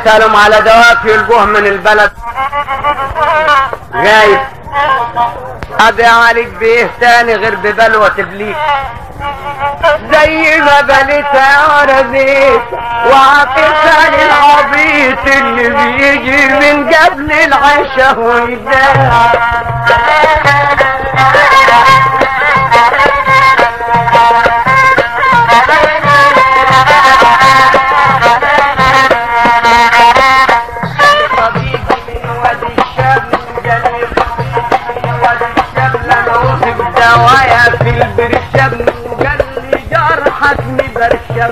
يسألهم على دواء يلقوه من البلد غايب ابي عليك بايه تاني غير ببلوة ابليس زي ما بنيت عربيت وعطيت العبيط اللي بيجي من قبل العشاء ويداع طبيبي من وادي الشام جاني من وادي الشام لما وصف دوايا في البرشام وقال لي جرحك مبرشم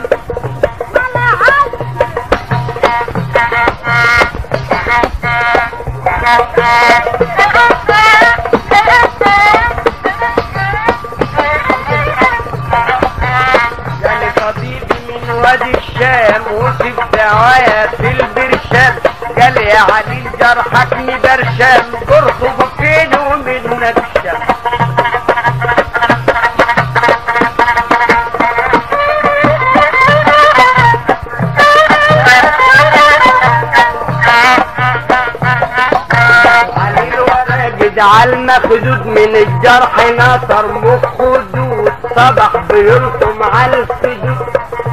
جاني طبيبي من وادي الشام وصف دوايا في البرشام قال يا علي جرحك مبرشم ترطب فين ومنك الشام علي الورق اجعل مخدود من الجرح ناصر مخدود صبح بيرسم على السجود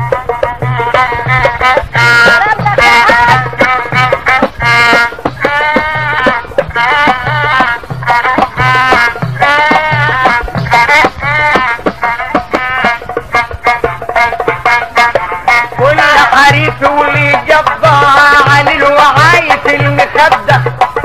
كل حريف ولي جبار علي الوعاية المخدة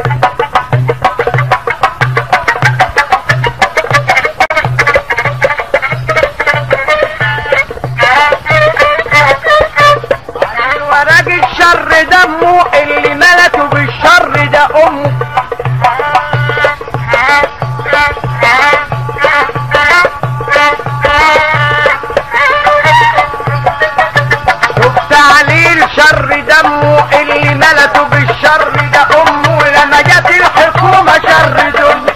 علي ورق الشر دمه اللي ملته بالشر ده امه شفت عليه الشر دمه اللي ملته بالشر ده امه لما جت الحكومه شر دمه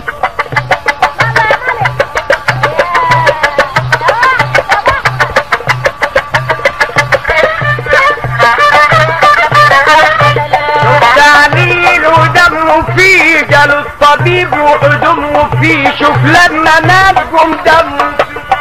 شفت عليل ودمه فيه جاله الطبيب وقدمه فيه شوف لما مات قم دمه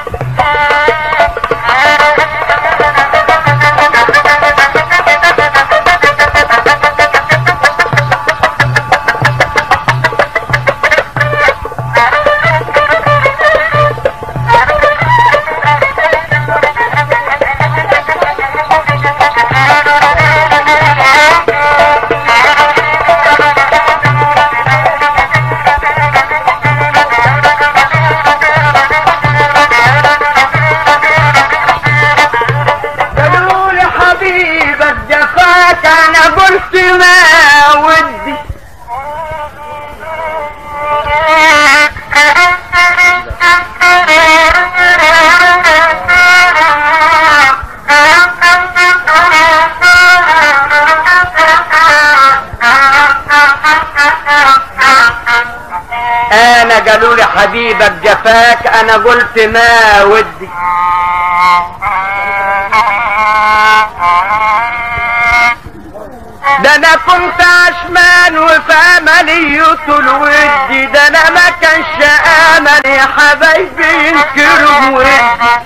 قالوا لي حبيبك جفاك انا قلت ما ودي انا قالوا لي حبيبك جفاك انا قلت ما ودي ده انا كنت عشمان وفي املي يطول ودي ده انا ما كانش امل يا حبايبي ينكروا ودي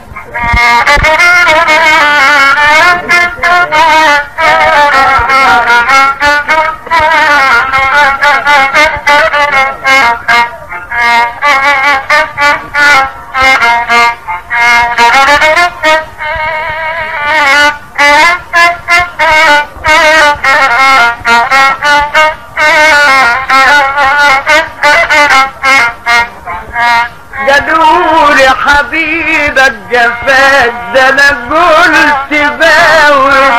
قالوا لي حبيبك جفاك ده انا قلت باوي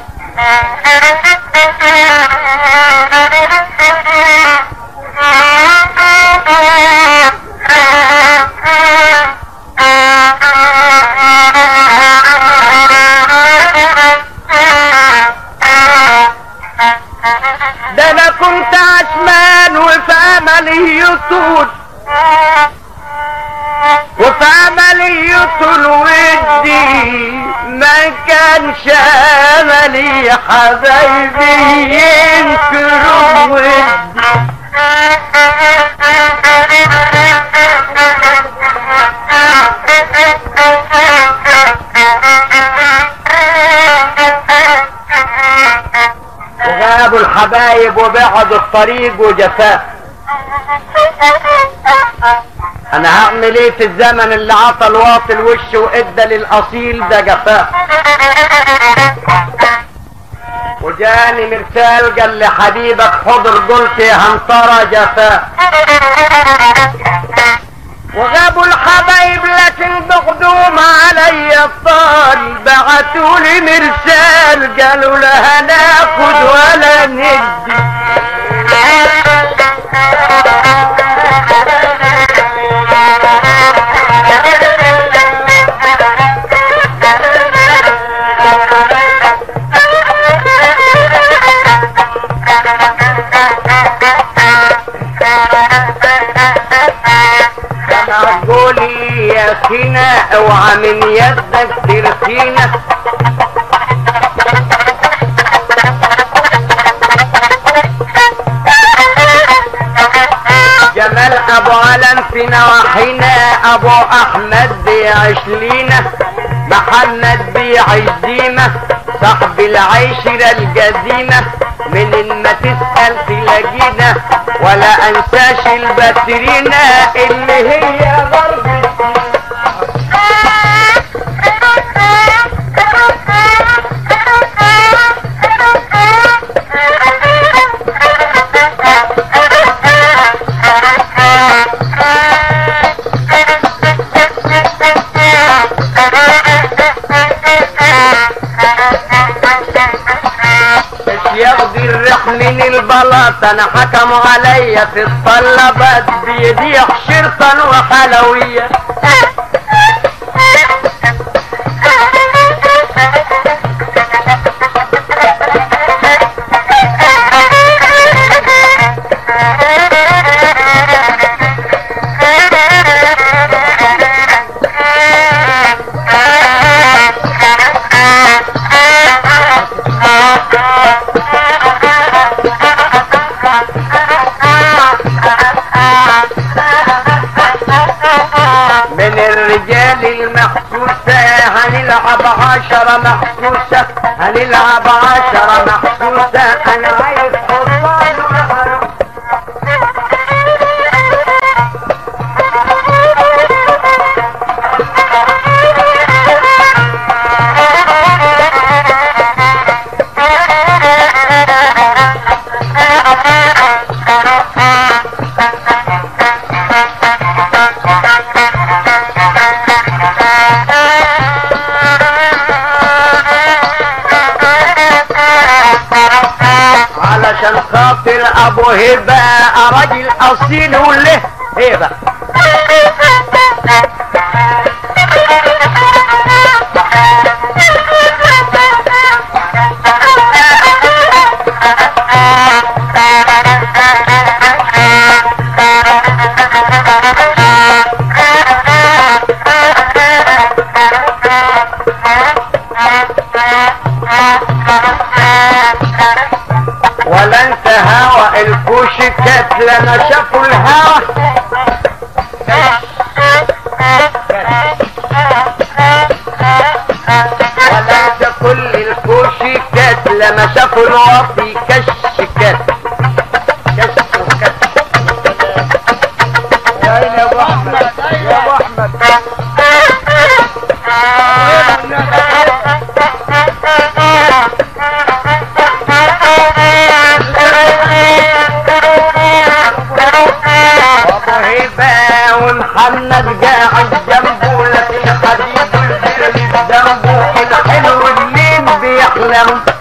ده انا كنت عشمان وفي املي يطول وفي املي يطول ودي ما كانش املي حبايبي ينكروا ودي وغابوا الحبايب وبعدوا الطريق وجفاه انا هعمل ايه في الزمن اللي عطى الواطي الوش وادى للاصيل ده جفاه وجاني مرسال قال لي حبيبك حضر قلت يا هنطرة جفاه وغابوا الحبايب لكن بقدوم علي الطال بعتولي مرسال قالوا لا هناخد ولا ندي انا قولي يا سينا اوعى من يدك ترسينا جمال ابو علم في نواحينا ابو احمد بيعيش لينا محمد بيعيش ديمة صاحب العيشرة القديمة من ما تسأل تلاقينا ولا انساش الباترينا اللي هي ضرب مش ياخدي الريح من البلاط انا حكموا عليا في الطلبات بيبيع شرطا وحلوية من الرجال المحسوسة هنلعب عشرة محسوسة هنلعب عشرة محسوسة انا عايز حصان وحرام علشان خاطر ابو هبه راجل اصيل وله هبه ولا انت هوا الكوشكات لما شافوا الهوا ولا انت كل الكوشكات لما شافوا الواطي كشكات كش وكش يا عيني يا ابو احمد يا ابو احمد ابو هبه ومحمد قاعد جنبه لكن حبيبه البر جنبه الحلو الليل بيحلم